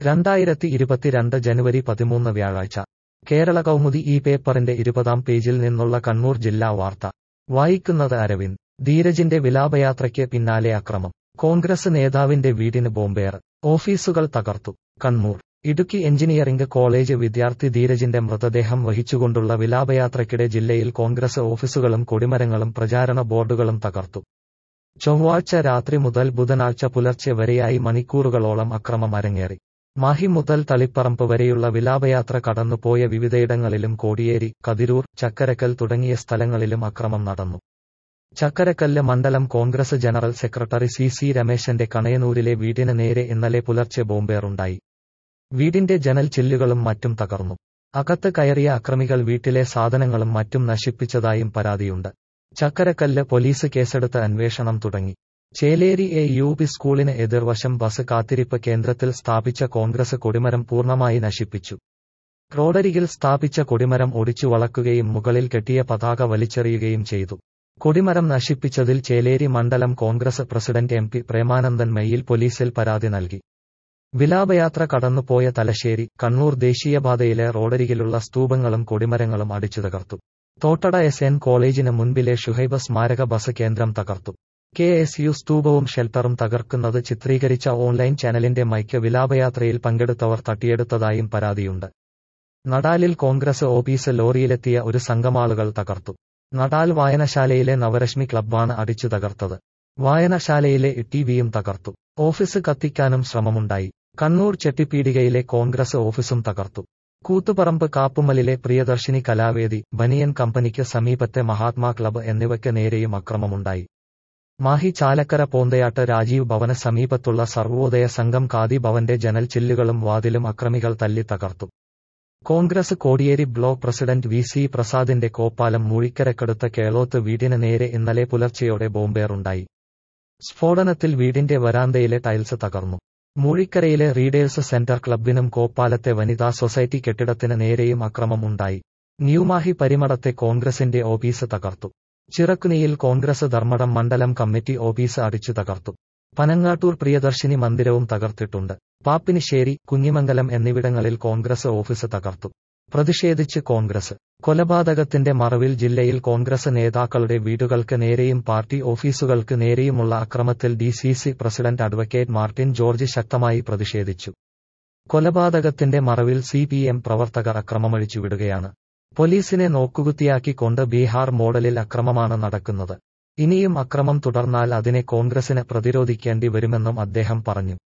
രണ്ടായിരത്തി ഇരുപത്തിരണ്ട് ജനുവരി പതിമൂന്ന് വ്യാഴാഴ്ച കേരള കൗമുദി ഈ പേപ്പറിന്റെ ഇരുപതാം പേജിൽ നിന്നുള്ള കണ്ണൂർ ജില്ലാ വാർത്ത വായിക്കുന്നത് അരവിന്ദ് ധീരജിന്റെ വിലാപയാത്രയ്ക്ക് പിന്നാലെ അക്രമം കോൺഗ്രസ് നേതാവിന്റെ വീടിന് ബോംബേർ ഓഫീസുകൾ തകർത്തു കണ്ണൂർ ഇടുക്കി എഞ്ചിനീയറിംഗ് കോളേജ് വിദ്യാർത്ഥി ധീരജിന്റെ മൃതദേഹം വഹിച്ചുകൊണ്ടുള്ള വിലാപയാത്രയ്ക്കിടെ ജില്ലയിൽ കോൺഗ്രസ് ഓഫീസുകളും കൊടിമരങ്ങളും പ്രചാരണ ബോർഡുകളും തകർത്തു ചൊവ്വാഴ്ച രാത്രി മുതൽ ബുധനാഴ്ച പുലർച്ചെ വരെയായി മണിക്കൂറുകളോളം അക്രമം അരങ്ങേറി മാഹി മുതൽ തളിപ്പറമ്പ് വരെയുള്ള വിലാപയാത്ര കടന്നുപോയ വിവിധയിടങ്ങളിലും കോടിയേരി കതിരൂർ ചക്കരക്കൽ തുടങ്ങിയ സ്ഥലങ്ങളിലും അക്രമം നടന്നു ചക്കരക്കല്ല് മണ്ഡലം Congress general secretary C C രമേശന്റെ കണയനൂരിലെ വീടിന് നേരെ ഇന്നലെ പുലർച്ചെ ബോംബേറുണ്ടായി വീടിന്റെ ജനൽ ചില്ലുകളും മറ്റും തകർന്നു അകത്ത് കയറിയ അക്രമികൾ വീട്ടിലെ സാധനങ്ങളും മറ്റും നശിപ്പിച്ചതായും പരാതിയുണ്ട് ചക്കരക്കല്ല് പോലീസ് കേസെടുത്ത് അന്വേഷണം തുടങ്ങി ചേലേരി എ യു പി സ്കൂളിന് എതിർവശം ബസ് കാത്തിരിപ്പ് കേന്ദ്രത്തിൽ സ്ഥാപിച്ച കോൺഗ്രസ് കൊടിമരം പൂർണ്ണമായി നശിപ്പിച്ചു റോഡരികിൽ സ്ഥാപിച്ച കൊടിമരം ഒടിച്ചു വളക്കുകയും മുകളിൽ കെട്ടിയ പതാക വലിച്ചെറിയുകയും ചെയ്തു കൊടിമരം നശിപ്പിച്ചതിൽ ചേലേരി മണ്ഡലം Congress president M P Premanandan Mayyil പോലീസിൽ പരാതി നൽകി വിലാപയാത്ര കടന്നുപോയ തലശ്ശേരി കണ്ണൂർ ദേശീയപാതയിലെ റോഡരികിലുള്ള സ്തൂപങ്ങളും കൊടിമരങ്ങളും അടിച്ചു തകർത്തു തോട്ടട എസ് എൻ കോളേജിന് മുൻപിലെ ഷുഹൈബ സ്മാരക ബസ് കേന്ദ്രം തകർത്തു കെ എസ് യു സ്തൂപവും ഷെൽട്ടറും തകർക്കുന്നത് ചിത്രീകരിച്ച ഓൺലൈൻ ചാനലിന്റെ മൈക്ക് വിലാപയാത്രയിൽ പങ്കെടുത്തവർ തട്ടിയെടുത്തതായും പരാതിയുണ്ട് നടാലിൽ കോൺഗ്രസ് ഓഫീസ് ലോറിയിലെത്തിയ ഒരു സംഘമാളുകൾ തകർത്തു നടാൽ വായനശാലയിലെ നവരശ്മി ക്ലബ്ബാണ് അടിച്ചു തകർത്തത് വായനശാലയിലെ ടിവിയും തകർത്തു ഓഫീസ് കത്തിക്കാനും ശ്രമമുണ്ടായി കണ്ണൂർ ചെട്ടിപ്പീടികയിലെ കോൺഗ്രസ് ഓഫീസും തകർത്തു കൂത്തുപറമ്പ് കാപ്പുമലിലെ പ്രിയദർശിനി കലാവേദി ബനിയൻ കമ്പനിക്ക് സമീപത്തെ മഹാത്മാ ക്ലബ്ബ് എന്നിവയ്ക്ക് നേരെയും അക്രമമുണ്ടായി മാഹി ചാലക്കര പോന്തയാട്ട് രാജീവ് ഭവന് സമീപത്തുള്ള സർവോദയ സംഘം ഖാദി ഭവന്റെ ജനൽ ചില്ലുകളും വാതിലും അക്രമികൾ തല്ലി തകർത്തു Congress Kodiyeri block president V C പ്രസാദിന്റെ കോപ്പാലം മൂഴിക്കരക്കടുത്ത കേളോത്ത് വീടിന് നേരെ ഇന്നലെ പുലർച്ചെയോടെ ബോംബേറുണ്ടായി സ്ഫോടനത്തിൽ വീടിന്റെ വരാന്തയിലെ ടൈൽസ് തകർന്നു മൂഴിക്കരയിലെ റീഡേഴ്സ് സെന്റർ ക്ലബിനും കോപ്പാലത്തെ വനിതാ സൊസൈറ്റി കെട്ടിടത്തിന് നേരെയും അക്രമം ഉണ്ടായി ന്യൂമാഹി പരിമടത്തെ കോൺഗ്രസിന്റെ ഓഫീസ് തകർത്തു ചിറക്കുനിയിൽ കോൺഗ്രസ് ധർമ്മടം മണ്ഡലം കമ്മിറ്റി ഓഫീസ് അടിച്ചു തകർത്തു പനങ്ങാട്ടൂർ പ്രിയദർശിനി മന്ദിരവും തകർത്തിട്ടുണ്ട് പാപ്പിനിശ്ശേരി കുഞ്ഞിമംഗലം എന്നിവിടങ്ങളിൽ കോൺഗ്രസ് ഓഫീസ് തകർത്തു പ്രതിഷേധിച്ച് കോൺഗ്രസ് കൊലപാതകത്തിന്റെ മറവിൽ ജില്ലയിൽ കോൺഗ്രസ് നേതാക്കളുടെ വീടുകൾക്ക് നേരെയും പാർട്ടി ഓഫീസുകൾക്ക് നേരെയുമുള്ള അക്രമത്തിൽ D C C president advocate Martin George ശക്തമായി പ്രതിഷേധിച്ചു കൊലപാതകത്തിന്റെ മറവിൽ സി പി എം പ്രവർത്തകർ അക്രമമഴിച്ചുവിടുകയാണ് പോലീസിനെ നോക്കുകുത്തിയാക്കിക്കൊണ്ട് ബീഹാർ മോഡലിൽ അക്രമമാണ് നടക്കുന്നത് ഇനിയും അക്രമം തുടർന്നാൽ അതിനെ കോൺഗ്രസിന് പ്രതിരോധിക്കേണ്ടി വരുമെന്നും അദ്ദേഹം പറഞ്ഞു